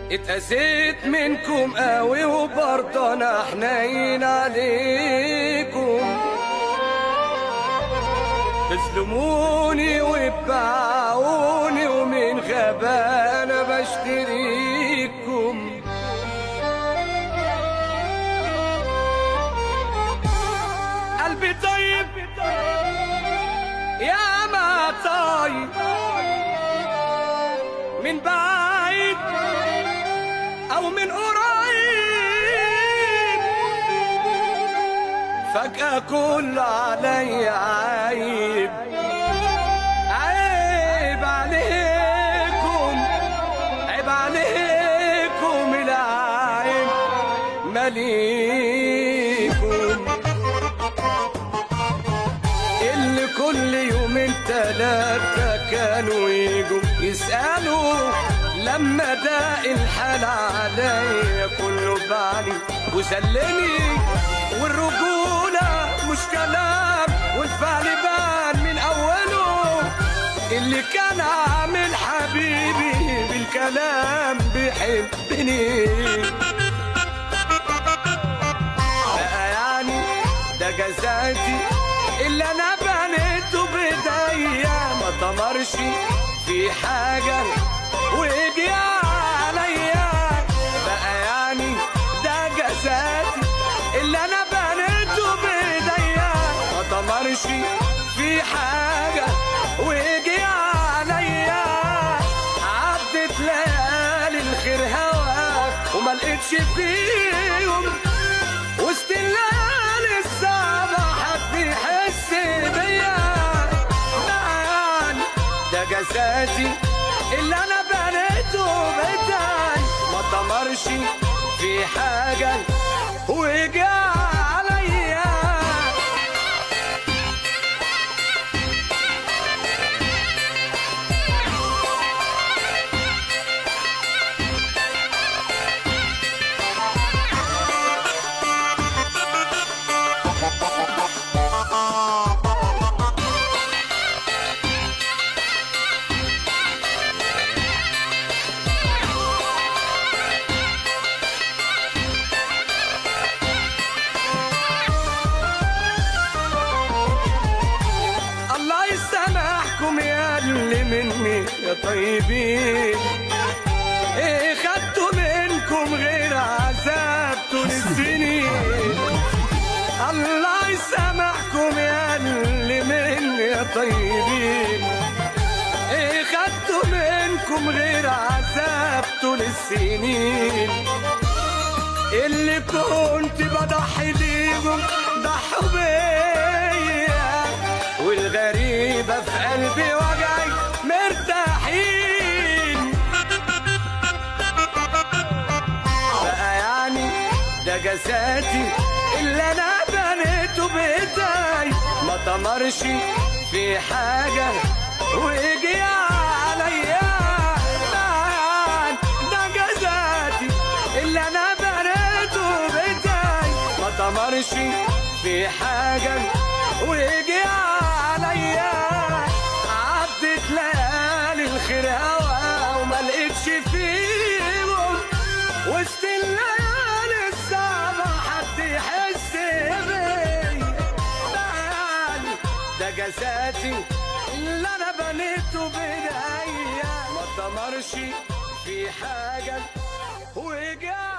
اتأذيت منكم قوي وبرضه انا حنين عليكم تظلموني وتباعوني ومن غبانا بشتريكم قلبي طيب يا ما طيب من بعيد او من قريب فجأة كل علي عيب عيب عليكم عيب عليكم العيب مليكم اللي كل يومين تلاتة كانوا يجوا يسألوا لما ده الحال عليا كله بعلي وسلني والرجولة مش كلام والفعل بان من أوله اللي كان عامل حبيبي بالكلام بيحبني بقى يعني ده جزاتي اللي انا بنيته بايديا ما طمرش في حاجه ويجي عليا بقى يعني ده جزاتي اللي انا بنيته بايديا ما طمرش في حاجه ويجي عليا عدت ليالي الخير هواك وما لقيتش فيهم وسط الليالي الصعبة حد يحس بيا يعني ده جساتي اللي انا بنيته بداي ما طمرش في حاجة وجا عليا الله يسامحكم يا اللي مني يا طيبين ايه خدتوا منكم غير عذاب طول السنين الله يسامحكم يا اللي مني يا طيبين ايه خدتوا منكم غير عذاب طول السنين اللي كنت بضحي ليهم ضحوا بيا والغريبة في قلبي وجعي مرتاحين بقى يعني ده جساتي اللي انا بنيته بايدي ما طمرش في حاجة ويجي عليا ده- ده جزاتي اللي انا بنيته بايدي ما طمرش في حاجة ويجي عليا عدت ليالي الخير هوا وما لقيتش فيهم وسط الليالي الصعبة حد يحس بيا تعالي ده جساتي اللي انا بنيته بايديا ما طمرش في حاجة وجا